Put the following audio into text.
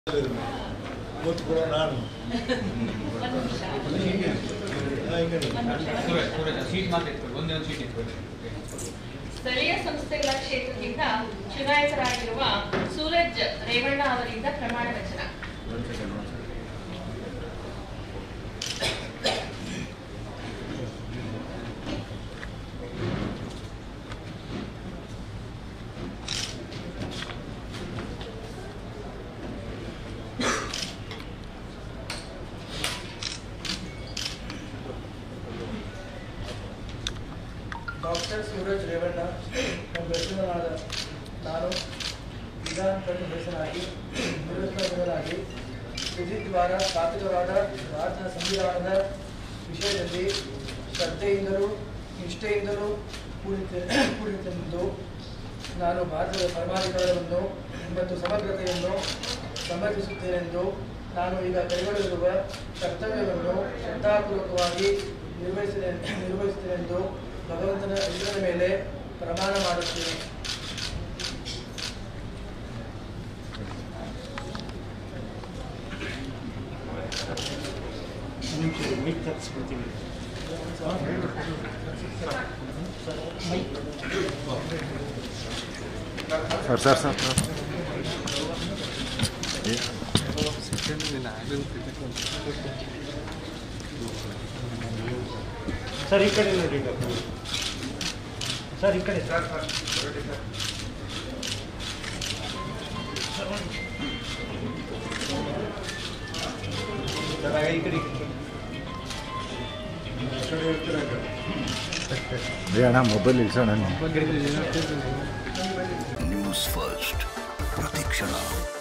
ಇವತ್ತು ಕೂಡ ನಾನು ಹಾ, ಈ ಕಡೆ. ಸೂರಜ್ ಸೂರಜ್ ಸೀಟ್ ಮಾತ್ರ ಇಟ್ಕೊಳ್ಳಿ ಒಂದೇ ಒಂದು ಸೀಟ್ ಇಟ್ಕೊಳ್ಳಿ ಸ್ಥಳೀಯ ಸಂಸ್ಥೆಗಳ ಕ್ಷೇತ್ರದಿಂದ ಚುನಾಯಿತರಾಗಿರುವ ಸೂರಜ್ ರೇವಣ್ಣ ಅವರಿಂದ ಪ್ರಮಾಣ ವಚನ ಡಾಕ್ಟರ್ ಸೂರಜ್ ರೇವಣ್ಣ ನಮ್ಮ ಹೆಸರಿನಾದ ನಾನು ವಿಧಾನ ಪರಿಷತ್ನಾಗಿ ನಿರ್ವಹಿಸಲಾಗಿ ವಿಧಿದ್ವಾರ ಸ್ಥಾಪಿತವಾದ ಭಾರತದ ಸಂವಿಧಾನದ ವಿಷಯದಲ್ಲಿ ಶ್ರದ್ಧೆಯಿಂದಲೂ ನಿಷ್ಠೆಯಿಂದಲೂ ಕೂಡಿತೆ ಕೂಡಿತೆಂದು ನಾನು ಭಾರತದ ಪರಮಾಧಿಕಾರವನ್ನು ಮತ್ತು ಸಮಗ್ರತೆಯನ್ನು ಸಮರ್ಥಿಸುತ್ತೇನೆಂದು ನಾನು ಈಗ ಕೈಗೊಳ್ಳಲಿರುವ ಕರ್ತವ್ಯವನ್ನು ಶ್ರದ್ಧಾಪೂರ್ವಕವಾಗಿ ನಿರ್ವಹಿಸಿದೆ ನಿರ್ವಹಿಸುತ್ತೇನೆಂದು ಭಗವಂತನ ಹೆಸರಿನ ಮೇಲೆ ಪ್ರಮಾಣ ಮಾಡುತ್ತೇನೆ ಸರ್ ಸರ್ ಸರ್ ಸರ್ ಈ ಕಡೆ ನೋಡಿ ಸರ್ ಈ ಕಡೆ ಸರ್ ಈ ಕಡೆ ಈ ಕಡೆ ಇರ್ತೀರ ಆ ಕಡೆ. ಏ ಅಣ್ಣ ಮೊಬೈಲ್ ಇಲ್ಸೋಣ ನ್ಯೂಸ್ ಫಸ್ಟ್ ಪ್ರತಿಕ್ಷಣ